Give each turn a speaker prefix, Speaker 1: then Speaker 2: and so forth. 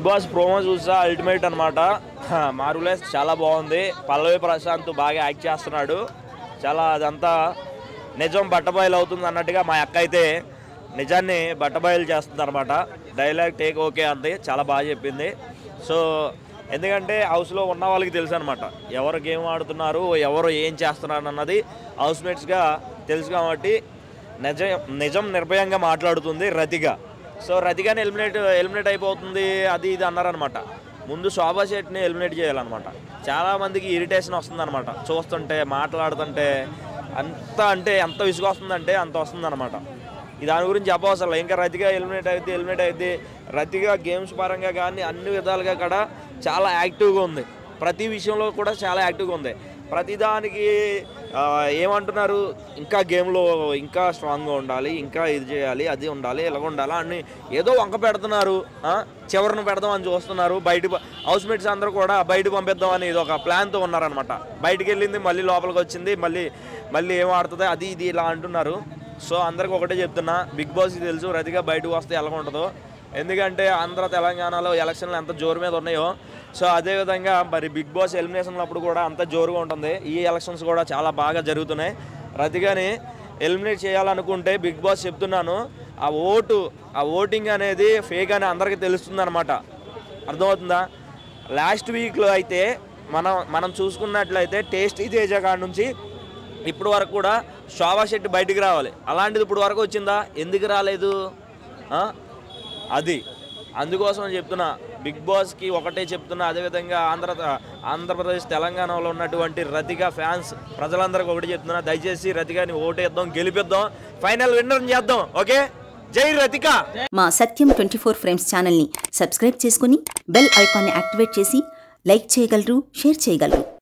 Speaker 1: Big Boss promo చూసా ultimate అనమాట మారులేస్ చాలా బాగుంది పల్లవి ప్రశాంత్ బాగా యాక్ట్ చేస్తున్నాడు చాలా అదంతా నిజం బట్టబయలు అవుతుంది అన్నట్టుగా మా అక్క అయితే నిజాన్ని బట్టబయలు చేస్తుంది అనమాట డైలాగ్ టేక్ ఓకే అంది చాలా బాగా చెప్పింది సో ఎందుకంటే హౌస్లో ఉన్న వాళ్ళకి తెలుసు అనమాట ఎవరు గేమ్ ఆడుతున్నారు ఎవరు ఏం చేస్తున్నారు అన్నది హౌస్మేట్స్గా తెలుసు కాబట్టి నిజం నిజం నిర్భయంగా మాట్లాడుతుంది రతిగా సో రతిగానే ఎలిమినేట్ ఎలిమినేట్ అయిపోతుంది అది ఇది అన్నారనమాట ముందు శోభా శెట్టిని ఎలిమినేట్ చేయాలన్నమాట చాలామందికి ఇరిటేషన్ వస్తుందన్నమాట చూస్తుంటే మాట్లాడుతుంటే అంత అంటే ఎంత విసుగు వస్తుందంటే అంత వస్తుందన్నమాట ఈ దాని గురించి చెప్పవసరం ఇంకా రతిగా ఎలిమినేట్ అయితే ఎలిమినేట్ అయితే రతిగా గేమ్స్ పరంగా కానీ అన్ని విధాలుగా కూడా చాలా యాక్టివ్గా ఉంది ప్రతి విషయంలో కూడా చాలా యాక్టివ్గా ఉంది ప్రతిదానికి ఆ, ఏమంటున్నారు ఇంకా గేమ్లో ఇంకా స్ట్రాంగ్గా ఉండాలి ఇంకా ఇది చేయాలి అది ఉండాలి ఇలాగ ఉండాలి అని ఏదో వంక పెడుతున్నారు ఆ, చివరిని పెడదాం అని చూస్తున్నారు బయట హౌస్ మేట్స్ అందరూ కూడా బయట పంపిద్దాం అని ఇది ఒక ప్లాన్తో ఉన్నారనమాట బయటికి వెళ్ళింది మళ్ళీ లోపలికి వచ్చింది మళ్ళీ మళ్ళీ ఏం ఆడుతుంది అది ఇది ఇలా అంటున్నారు సో అందరికి ఒకటే చెప్తున్నా బిగ్ బాస్కి తెలుసు రతిగా బయటకు వస్తే ఎలా ఉంటుందో ఎందుకంటే ఆంధ్ర తెలంగాణలో ఎలక్షన్లు ఎంత జోరు మీద ఉన్నాయో సో అదేవిధంగా మరి బిగ్ బాస్ ఎలిమినేషన్ అప్పుడు కూడా అంత జోరుగా ఉంటుంది ఈ ఎలక్షన్స్ కూడా చాలా బాగా జరుగుతున్నాయి రతిగాని ఎలిమినేట్ చేయాలనుకుంటే బిగ్ బాస్ చెప్తున్నాను ఆ ఓటు ఆ ఓటింగ్ అనేది ఫేక్ అని అందరికీ తెలుస్తుంది అనమాట అర్థమవుతుందా లాస్ట్ వీక్లో అయితే మనం మనం చూసుకున్నట్లయితే టేస్టీ తేజ కాడ నుంచి ఇప్పుడు వరకు కూడా శోభా శెట్టి బయటికి రావాలి అలాంటిది ఇప్పుడు వరకు వచ్చిందా ఎందుకు రాలేదు ఆ? అది అందుకోసం చెప్తున్నా బిగ్ బాస్కి ఒకటే చెప్తున్నా అదేవిధంగా ఆంధ్ర ఆంధ్రప్రదేశ్ తెలంగాణలో ఉన్నటువంటి రతిక ఫ్యాన్స్ ప్రజలందరికీ ఒకటి చెప్తున్నా దయచేసి రతికాని ఓటేద్దాం గెలిపిద్దాం ఫైనల్ విన్నర్ చేద్దాం ఓకే జై రతిక
Speaker 2: మా సత్యం ట్వంటీ ఫోర్ ఫ్రేమ్స్ ఛానల్ని సబ్స్క్రైబ్ చేసుకుని బెల్ ఐకాన్ని యాక్టివేట్ చేసి లైక్ చేయగలరు షేర్ చేయగలరు